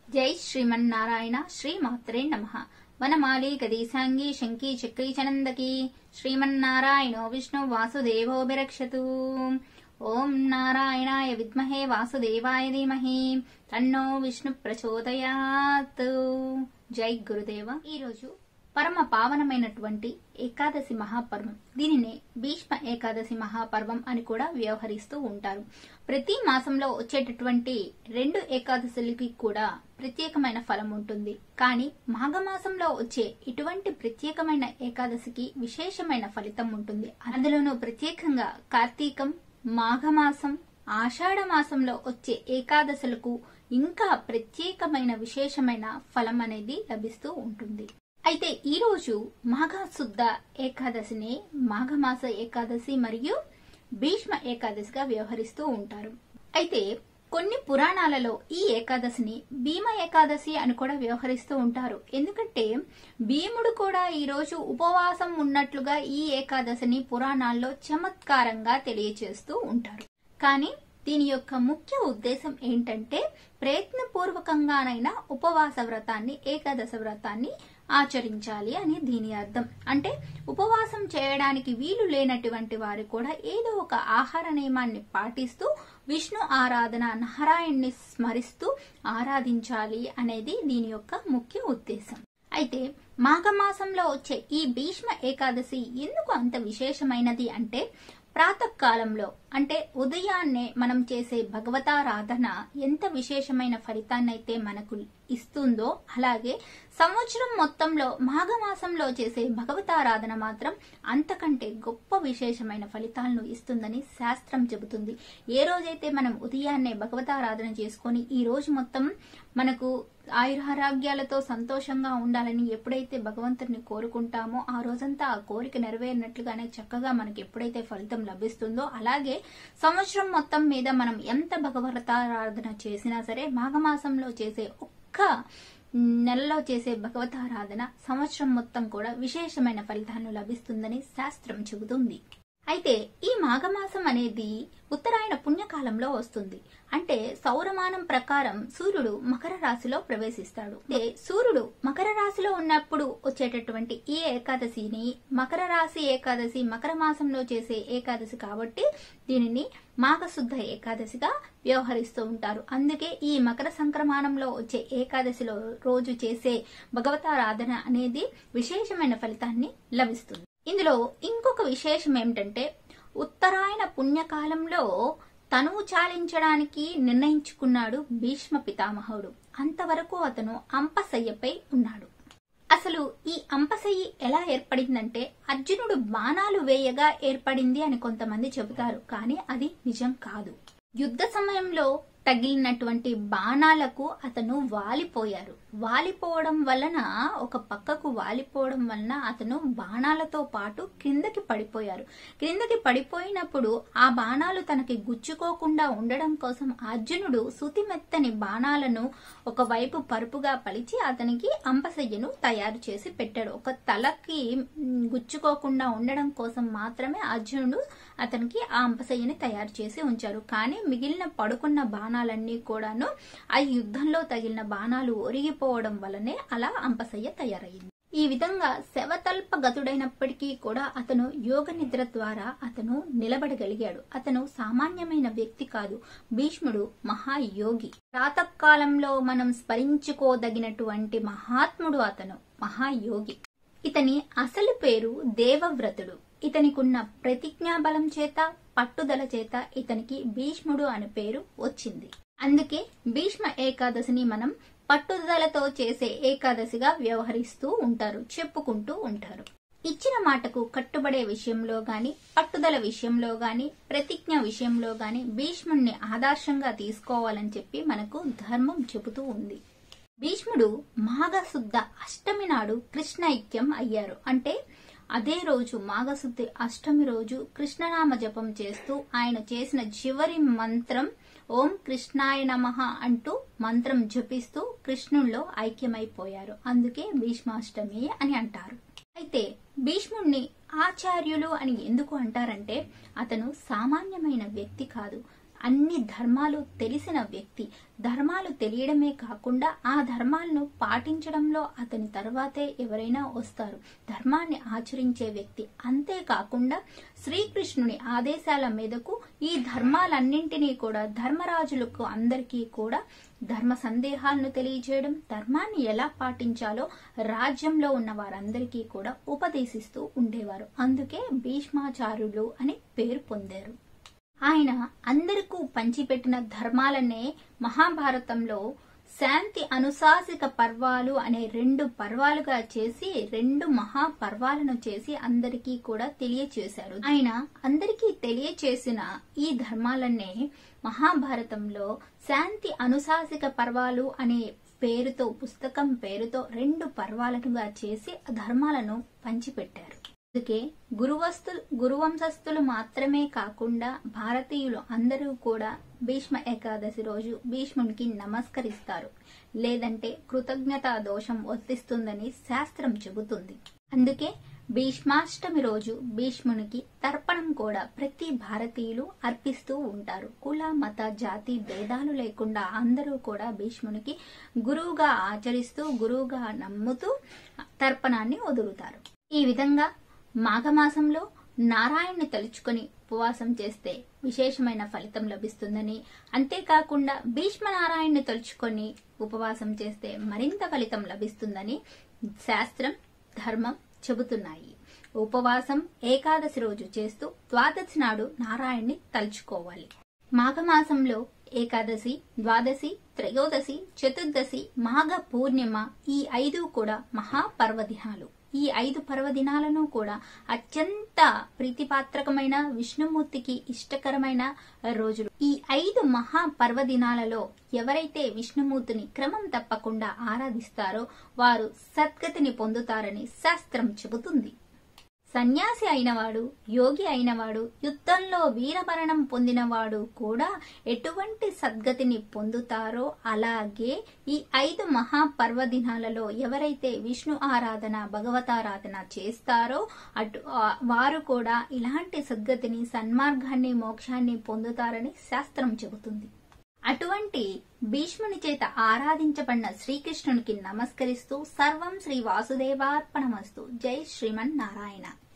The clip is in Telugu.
జై శ్రీమన్నారాయణ శ్రీమాత్రే నమ వనమాలి గదీసాంగి శంకీ చక్రీ చనందకి శ్రీమన్నారాయణో విష్ణు వాసుదేవోభిరక్షతు ఓం నారాయణాయ విద్మహే వాసుదేవాయ ధీమహి తన్నో విష్ణు ప్రచోదయాత్ జై గురుదేవ ఈరోజు పరమ పావనమైనటువంటి ఏకాదశి మహాపర్వం దీనినే భీష్మ ఏకాదశి మహాపర్వం అని కూడా వ్యవహరిస్తూ ఉంటారు ప్రతి మాసంలో వచ్చేటటువంటి రెండు ఏకాదశులకి కూడా ప్రత్యేకమైన ఫలం ఉంటుంది కానీ మాఘమాసంలో వచ్చే ఇటువంటి ప్రత్యేకమైన ఏకాదశికి విశేషమైన ఫలితం ఉంటుంది అందులోనూ ప్రత్యేకంగా కార్తీకం మాఘమాసం ఆషాఢ మాసంలో వచ్చే ఏకాదశులకు ఇంకా ప్రత్యేకమైన విశేషమైన ఫలం అనేది లభిస్తూ ఉంటుంది అయితే ఈ రోజు మాఘ శుద్ధ ఏకాదశిని మాఘమాస ఏకాదశి మరియు భీష్మ ఏకాదశిగా వ్యవహరిస్తూ ఉంటారు అయితే కొన్ని పురాణాలలో ఈ ఏకాదశిని భీమ ఏకాదశి అని కూడా వ్యవహరిస్తూ ఉంటారు ఎందుకంటే భీముడు కూడా ఈ రోజు ఉపవాసం ఉన్నట్లుగా ఈ ఏకాదశిని పురాణాల్లో చమత్కారంగా తెలియచేస్తూ ఉంటారు కానీ దీని యొక్క ముఖ్య ఉద్దేశం ఏంటంటే ప్రయత్నపూర్వకంగానైనా ఉపవాస వ్రతాన్ని ఏకాదశ వ్రతాన్ని ఆచరించాలి అని దీని అర్థం అంటే ఉపవాసం చేయడానికి వీలు లేనటువంటి వారు కూడా ఏదో ఒక ఆహార నియమాన్ని పాటిస్తూ విష్ణు ఆరాధన నారాయణ్ణి స్మరిస్తూ ఆరాధించాలి అనేది దీని యొక్క ముఖ్య ఉద్దేశం అయితే మాఘమాసంలో వచ్చే ఈ భీష్మ ఏకాదశి ఎందుకు అంత విశేషమైనది అంటే ప్రాతకాలంలో అంటే ఉదయాన్నే మనం చేసే భగవతారాధన ఎంత విశేషమైన ఫలితాన్నైతే మనకు ఇస్తుందో అలాగే సంవత్సరం మొత్తంలో మాఘమాసంలో చేసే భగవతారాధన మాత్రం అంతకంటే గొప్ప విశేషమైన ఫలితాలను ఇస్తుందని శాస్త్రం చెబుతుంది ఏ రోజైతే మనం ఉదయాన్నే భగవతారాధన చేసుకొని ఈ రోజు మొత్తం మనకు ఆయురారోగ్యాలతో సంతోషంగా ఉండాలని ఎప్పుడైతే భగవంతుడిని కోరుకుంటామో ఆ రోజంతా ఆ కోరిక నెరవేరినట్లుగానే చక్కగా మనకి ఎప్పుడైతే ఫలితం లభిస్తుందో అలాగే సంవత్సరం మొత్తం మీద మనం ఎంత భగవతారాధన చేసినా సరే మాఘమాసంలో చేసే ఒక్క నెలలో చేసే భగవతారాధన సంవత్సరం మొత్తం కూడా విశేషమైన ఫలితాలను లభిస్తుందని శాస్త్రం చెబుతుంది అయితే ఈ మాఘమాసం అనేది ఉత్తరాయణ పుణ్యకాలంలో వస్తుంది అంటే సౌరమానం ప్రకారం సూర్యుడు మకర రాశిలో ప్రవేశిస్తాడు అంటే సూర్యుడు మకర రాశిలో ఉన్నప్పుడు వచ్చేటటువంటి ఈ ఏకాదశిని మకర రాశి ఏకాదశి మకర మాసంలో చేసే ఏకాదశి కాబట్టి దీనిని మాఘశుద్ధ ఏకాదశిగా వ్యవహరిస్తూ ఉంటారు అందుకే ఈ మకర సంక్రమణంలో వచ్చే ఏకాదశిలో రోజు చేసే భగవతారాధన అనేది విశేషమైన ఫలితాన్ని లభిస్తుంది ఇందులో ఇంకొక విశేషం ఏమిటంటే ఉత్తరాయణ పుణ్యకాలంలో తనువు చాలించడానికి నిర్ణయించుకున్నాడు భీష్మ పితామహుడు అంతవరకు అతను అంపశయ్యపై ఉన్నాడు అసలు ఈ అంపశయ్యి ఎలా ఏర్పడిందంటే అర్జునుడు బాణాలు వేయగా ఏర్పడింది అని కొంతమంది చెబుతారు కానీ అది నిజం కాదు యుద్ధ సమయంలో తగిలినటువంటి బాణాలకు అతను వాలిపోయారు వాలిపోవడం వలన ఒక పక్కకు వాలిపోవడం వలన అతను బాణాలతో పాటు క్రిందకి పడిపోయారు క్రిందకి పడిపోయినప్పుడు ఆ బాణాలు తనకి గుచ్చుకోకుండా ఉండడం కోసం అర్జునుడు సుతిమెత్తని బాణాలను ఒకవైపు పరుపుగా పలిచి అతనికి అంపశయ్యను తయారు చేసి పెట్టాడు ఒక తలకి గుచ్చుకోకుండా ఉండడం కోసం మాత్రమే అర్జునుడు అతనికి ఆ అంపశయ్యని తయారు చేసి ఉంచారు కానీ మిగిలిన పడుకున్న బాణాలన్నీ కూడాను ఆ యుద్ధంలో తగిలిన బాణాలు ఒరిగిపోవడం వలనే అలా అంపశయ్య తయారయ్యింది ఈ విధంగా శవతల్ప గతుడైనప్పటికీ కూడా అతను యోగ నిద్ర ద్వారా అతను నిలబడగలిగాడు అతను సామాన్యమైన వ్యక్తి కాదు భీష్ముడు మహాయోగి ప్రాతకాలంలో మనం స్మరించుకోదగినటువంటి మహాత్ముడు అతను మహాయోగి ఇతని అసలు పేరు దేవవ్రతుడు ఇతనికున్న ప్రతిజ్ఞాబలం చేత పట్టుదల చేత ఇతనికి భీష్ముడు అనే పేరు వచ్చింది అందుకే భీష్మ ఏకాదశిని మనం పట్టుదలతో చేసే ఏకాదశిగా వ్యవహరిస్తూ ఉంటారు చెప్పుకుంటూ ఉంటారు ఇచ్చిన మాటకు కట్టుబడే విషయంలో గాని పట్టుదల విషయంలో గాని ప్రతిజ్ఞ విషయంలో గాని భీష్ముణ్ణి ఆదర్శంగా తీసుకోవాలని చెప్పి మనకు ధర్మం చెబుతూ ఉంది భీష్ముడు మాఘశుద్ధ అష్టమి నాడు కృష్ణైక్యం అయ్యారు అంటే అదే రోజు మాఘశుద్ధి అష్టమి రోజు కృష్ణనామ జపం చేస్తూ ఆయన చేసిన చివరి మంత్రం ఓం కృష్ణాయ నమః అంటూ మంత్రం జపిస్తూ కృష్ణుల్లో ఐక్యమైపోయారు అందుకే భీష్మాష్టమి అని అంటారు అయితే భీష్ముణ్ణి ఆచార్యులు అని ఎందుకు అంటారంటే అతను సామాన్యమైన వ్యక్తి కాదు అన్ని ధర్మాలు తెలిసిన వ్యక్తి ధర్మాలు తెలియడమే కాకుండా ఆ ధర్మాలను పాటించడంలో అతని తర్వాతే ఎవరైనా వస్తారు ధర్మాన్ని ఆచరించే వ్యక్తి అంతేకాకుండా శ్రీకృష్ణుని ఆదేశాల మీదకు ఈ ధర్మాలన్నింటినీ కూడా ధర్మరాజులకు అందరికీ కూడా ధర్మ సందేహాలను తెలియజేయడం ధర్మాన్ని ఎలా పాటించాలో రాజ్యంలో ఉన్న వారందరికీ కూడా ఉపదేశిస్తూ ఉండేవారు అందుకే భీష్మాచార్యులు అని పేరు పొందారు ఆయన అందరికీ పంచిపెట్టిన ధర్మాలనే మహాభారతంలో శాంతి అనుశాసిక పర్వాలు అనే రెండు పర్వాలుగా చేసి రెండు మహాపర్వాలను చేసి అందరికీ కూడా తెలియచేశారు ఆయన అందరికీ తెలియచేసిన ఈ ధర్మాలనే మహాభారతంలో శాంతి అనుశాసిక పర్వాలు అనే పేరుతో పుస్తకం పేరుతో రెండు పర్వాలుగా చేసి ధర్మాలను పంచిపెట్టారు అందుకే గురువస్తులు గురువంశస్థులు మాత్రమే కాకుండా భారతీయులు అందరూ కూడా భీష్మ ఏకాదశి రోజు భీష్మునికి నమస్కరిస్తారు లేదంటే కృతజ్ఞతా దోషం వర్తిస్తుందని శాస్త్రం చెబుతుంది అందుకే భీష్మాష్టమి రోజు భీష్మునికి తర్పణం కూడా ప్రతి భారతీయులు అర్పిస్తూ ఉంటారు కుల మత జాతి భేదాలు లేకుండా అందరూ కూడా భీష్మునికి గురువుగా ఆచరిస్తూ గురువుగా నమ్ముతూ తర్పణాన్ని వదులుతారు ఈ విధంగా మాఘమాసంలో నారాయణ్ణి తలుచుకొని ఉపవాసం చేస్తే విశేషమైన ఫలితం లభిస్తుందని అంతేకాకుండా భీష్మ నారాయణ్ణి తలుచుకొని ఉపవాసం చేస్తే మరింత ఫలితం లభిస్తుందని శాస్త్రం ధర్మం చెబుతున్నాయి ఉపవాసం ఏకాదశి రోజు చేస్తూ ద్వాదశి నాడు నారాయణ్ణి తలుచుకోవాలి మాఘమాసంలో ఏకాదశి ద్వాదశి త్రయోదశి చతుర్దశి మాఘ పూర్ణిమ ఈ ఐదు కూడా మహాపర్వదినాలు ఈ ఐదు పర్వదినాలను కూడా అత్యంత ప్రీతిపాత్రకమైన విష్ణుమూర్తికి ఇష్టకరమైన రోజులు ఈ ఐదు మహా పర్వదినాలలో ఎవరైతే విష్ణుమూర్తిని క్రమం తప్పకుండా ఆరాధిస్తారో వారు సద్గతిని పొందుతారని శాస్త్రం చెబుతుంది సన్యాసి అయినవాడు యోగి అయినవాడు యుద్ధంలో వీరమరణం పొందినవాడు కూడా ఎటువంటి సద్గతిని పొందుతారో అలాగే ఈ ఐదు మహాపర్వదినాలలో ఎవరైతే విష్ణు ఆరాధన భగవతారాధన చేస్తారో అటు వారు కూడా ఇలాంటి సద్గతిని సన్మార్గాన్ని మోక్షాన్ని పొందుతారని శాస్త్రం చెబుతుంది అటువంటి భీష్ముని చేత ఆరాధించబడిన శ్రీకృష్ణునికి నమస్కరిస్తూ సర్వం శ్రీ వాసుదేవార్పణమస్తు జై శ్రీమన్ నారాయణ